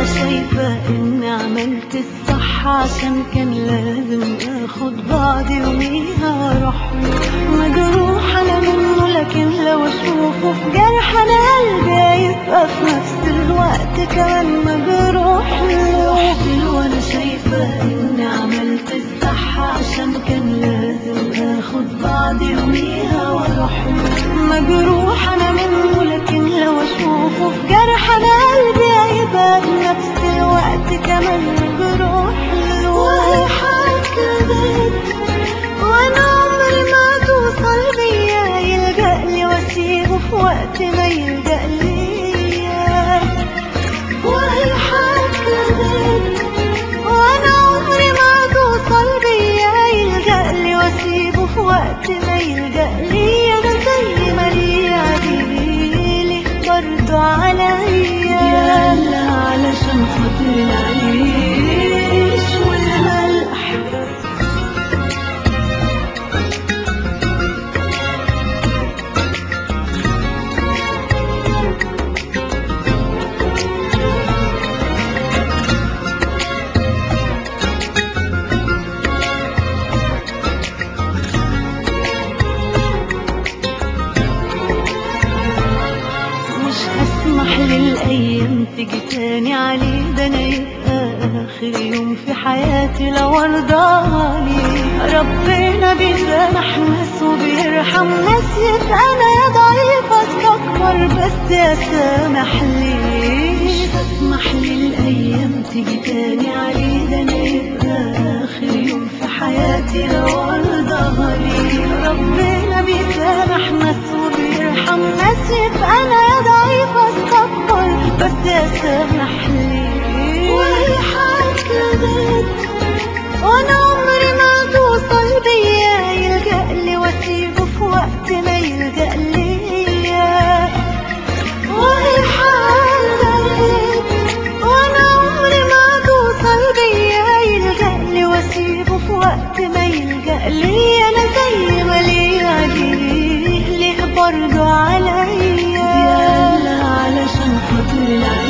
وانا شايفة اني عملت الصح عشان كان لازم اخد بعضي يوميها واروح له مجروح انا منه لكن لو اشوفه في جرح انا قلبي هيبقى في نفس الوقت كمان مجروح له رحت له وانا شايفة اني عملت الصح عشان كان لازم اخد بعضي يوميها واروح له مجروح انا منه لكن لو اشوفه في جرح انا قلبي هيبقى في نفس الوقت كمان مجروح له وهيحكي وانا عمري ما توصل بيا يلجأ لي واسيبه في وقت ما يلجأ ليا وهيحكي وانا عمري ما توصل بيا يلجأ لي واسيبه في وقت ما يلجأ لي انا زي ما ليا ليه برضه عليا يلا علشان خاطر العيش والملح مش هسمح للأيام تيجي تاني عليه ده أنا يبقى آخر يوم في حياتي لو أرضاها ليه ربنا بيسامح ناس وبيرحم ناس يبقى أنا يا ضعيفة أستكبر بس يا سامح ليه مش هسمح للأيام تيجي تاني عليه ده أنا يبقى آخر يوم في حياتي لو أرضاها ليه ربنا بيسامح ناس وبيرحم ناس يبقى أنا يا ضعيفة أستكبر بس يا سامح ليه وهيحكي وانا عمري ما توصل بيا يلجأ لي واسيبه في وقت ما يلجأ ليا وهي حالك وانا عمري ما توصل بيا يلجأ لي واسيبه في وقت ما يلجأ لي انا زي ما ليا ليه ليه برضه عليا يلا علشان خاطر العيش